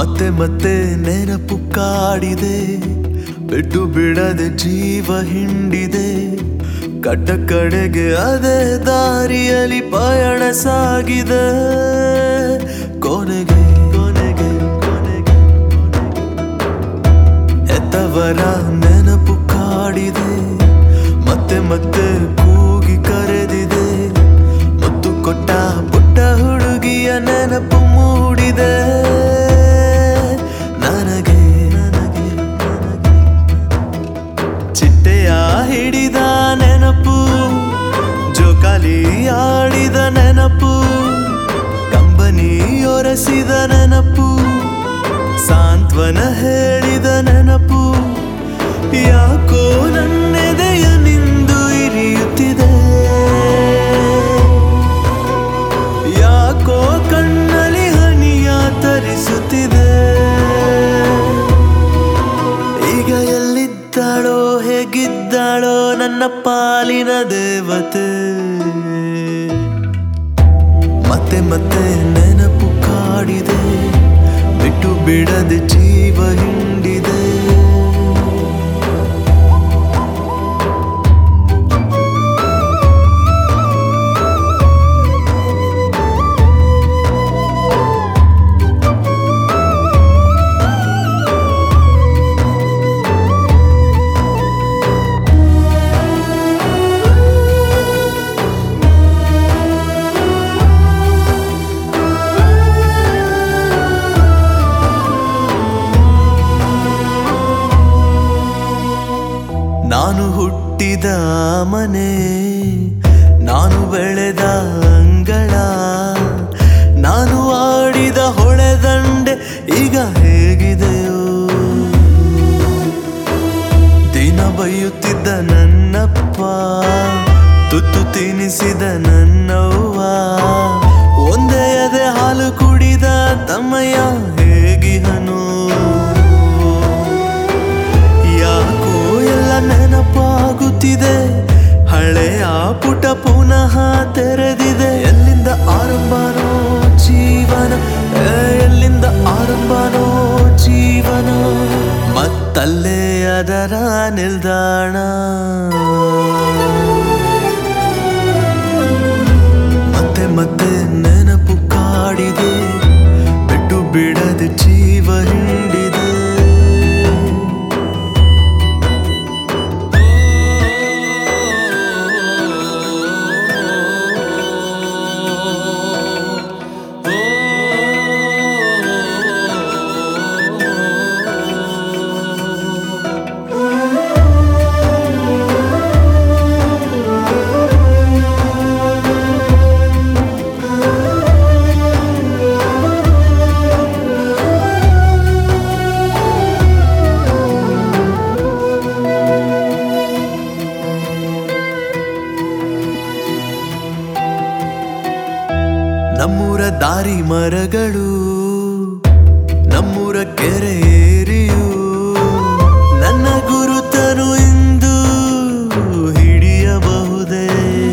ಮತ್ತೆ ಮತ್ತೆ ನೆನಪು ಕಾಡಿದೆ ಬಿಟ್ಟು ಬಿಡದೆ ಜೀವ ಹಿಂಡಿದೆ ಕಟ್ಟ ಕಡೆಗೆ ಅದೇ ದಾರಿಯಲ್ಲಿ ಪಯಣ ಸಾಗಿದೆ ಕೊನೆಗೆ ಕೊನೆಗೆ ಕೊನೆಗೆ ಎತ್ತವರ ನೆನಪು ಕಾಡಿದೆ ಮತ್ತೆ ಮತ್ತೆ ಕೂಗಿ ಕರೆದಿದೆ ಮುತ್ತು ಕೊಟ್ಟ ಪುಟ್ಟ ಹುಡುಗಿಯ ನೆನಪು ಮೂಡಿದೆ ನನಗೆ ನನಗೆ ನನಗೆ ಚಿಟ್ಟೆಯ ಹಿಡಿದ ನೆನಪು ಜೋಕಾಲಿ ಆಡಿದ ನೆನಪು ಕಂಬನಿ ಒರೆಸಿದ ನೆನಪು ಸಾಂತ್ವನ ಹೇಳಿದ ನೆನಪು ಯಾಕೋ ನನ್ನೆದೆಯ ನಿಂದು ಇರಿಯುತ್ತಿದೆ ಯಾಕೋ ಕಣ್ಣಲ್ಲಿ ಹನಿಯ ತರಿಸುತ್ತಿದೆ ಈಗ ಎಲ್ಲಿದ್ದಾಳೋ ಹೇಗಿದ್ದಾಳೋ ನನ್ನ ಪಾಲಿನ ದೇವತೆ ಮತ್ತೆ ಮತ್ತೆ ನೆನಪು ಕಾಡಿದೆ ಬಿಟ್ಟು ಬಿಡದೆ ಜೀವ ಹಿಂಡಿದೆ ನಾನು ಹುಟ್ಟಿದ ಮನೆ ನಾನು ಬೆಳೆದ ಅಂಗಳ ನಾನು ಆಡಿದ ಹೊಳೆದಂಡೆ ಈಗ ಹೇಗಿದೆಯೋ ದಿನ ಬೈಯುತ್ತಿದ್ದ ನನ್ನಪ್ಪ ತುತ್ತು ತಿನಿಸಿದ ನನ್ನವ್ವ ಒಂದೇ ಎದೆ ಹಾಲು ಕುಡಿದ ತಮ್ಮಯ್ಯ ಹೇಗಿಹನು ಯಾಕೋ ಎಲ್ಲ ನೆನಪಾಗುತ್ತಿದೆ ಹಳೆಯ ಪುಟ ಪುನಃ ತೆರೆದಿದೆ ಎಲ್ಲಿಂದ ಆರಂಭನೋ ಜೀವನ ಏ, ಎಲ್ಲಿಂದ ಆರಂಭನೋ ಜೀವನ ಮತ್ತಲ್ಲೇ ಅದರ ನಿಲ್ದಾಣ ಮತ್ತೆ ಮತ್ತೆ ನೆನಪು ಕಾಡಿದೆ ಬಿಟ್ಟು ಬಿಡದೆ ಜೀವ ಹಿಂಡಿದೆ ನಮ್ಮೂರ ದಾರಿ ಮರಗಳು ನಮ್ಮೂರ ಕೆರೆ ಏರಿಯು ನನ್ನ ಗುರುತನು ಇಂದು ಹಿಡಿಯಬಹುದೇ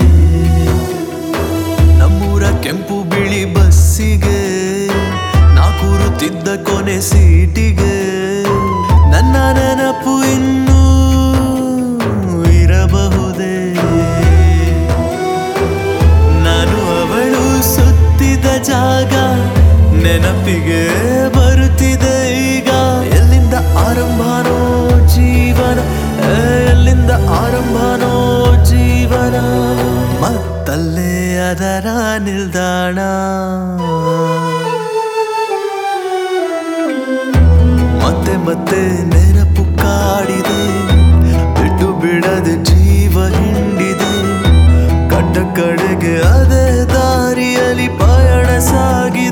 ನಮ್ಮೂರ ಕೆಂಪು ಬಿಳಿ ಬಸ್ಸಿಗೆ ನಾ ಕೂರುತ್ತಿದ್ದ ಕೊನೆ ಸೀಟಿಗೆ ನನ್ನ ನೆನಪು ಇನ್ನೂ ಇರಬಹುದೇ ನಾನು ಅವಳು ಸುತ್ತಿದ ಜಾಗ ನೆನಪಿಗೆ ಬರುತ್ತಿದೆ ಈಗ ಎಲ್ಲಿಂದ ಆರಂಭನೋ ಜೀವನ ಏ, ಎಲ್ಲಿಂದ ಆರಂಭನೋ ಜೀವನ ಮತ್ತಲ್ಲೇ ಅದರ ನಿಲ್ದಾಣ ಮತ್ತೆ ಮತ್ತೆ ನೆನಪು ಕಾಡಿದೆ ಬಿಟ್ಟು ಬಿಡದೆ ಜೀವ ಹಿಂಡಿದೆ ಕಟ್ಟ ಕಡೆಗೆ ಅದೇ ದಾರಿಯಲ್ಲಿ ಪಯಣ ಸಾಗಿದೆ